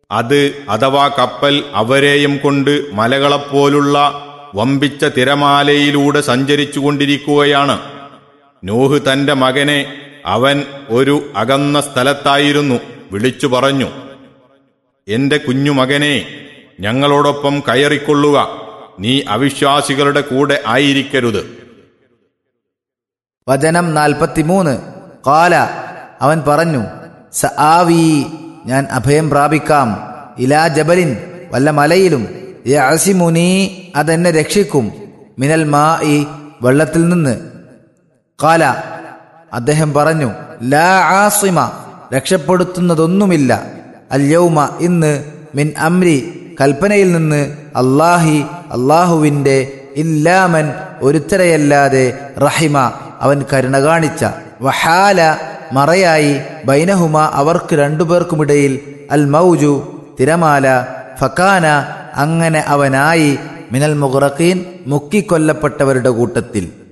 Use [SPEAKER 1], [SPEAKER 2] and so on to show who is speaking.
[SPEAKER 1] അത് അഥവാ കപ്പൽ അവരെയും കൊണ്ട് മലകളെപ്പോലുള്ള വമ്പിച്ച തിരമാലയിലൂടെ സഞ്ചരിച്ചു കൊണ്ടിരിക്കുകയാണ് നൂഹ് തന്റെ മകനെ അവൻ ഒരു അകന്ന സ്ഥലത്തായിരുന്നു വിളിച്ചു പറഞ്ഞു എന്റെ കുഞ്ഞുമകനെ ഞങ്ങളോടൊപ്പം കയറിക്കൊള്ളുക നീ അവിശ്വാസികളുടെ കൂടെ ആയിരിക്കരുത്
[SPEAKER 2] വചനം നാൽപ്പത്തിമൂന്ന് കാല അവൻ പറഞ്ഞു സ ആവി ഞാൻ അഭയം പ്രാപിക്കാം ഇലാ ജബലിൻ വല്ല മലയിലും യഅസിമുനി അതെന്നെ രക്ഷിക്കും മിനൽ മാ ഈ വെള്ളത്തിൽ നിന്ന് കാല അദ്ദേഹം പറഞ്ഞു ലാ ആസിമ രക്ഷപ്പെടുത്തുന്നതൊന്നുമില്ല അല്യൗമ ഇന്ന് മിൻ അമ്രി കൽപ്പനയിൽ നിന്ന് അല്ലാഹി അള്ളാഹുവിൻ്റെ ഇല്ലാമൻ ഒരുത്തരയല്ലാതെ റഹിമ അവൻ കരുണ കാണിച്ച വഹാല മറയായി ബൈനഹുമ അവർക്ക് രണ്ടുപേർക്കുമിടയിൽ അൽ മൗജു തിരമാല ഫക്കാന അങ്ങനെ അവനായി മിനൽ മുഹറഖീൻ മുക്കിക്കൊല്ലപ്പെട്ടവരുടെ കൂട്ടത്തിൽ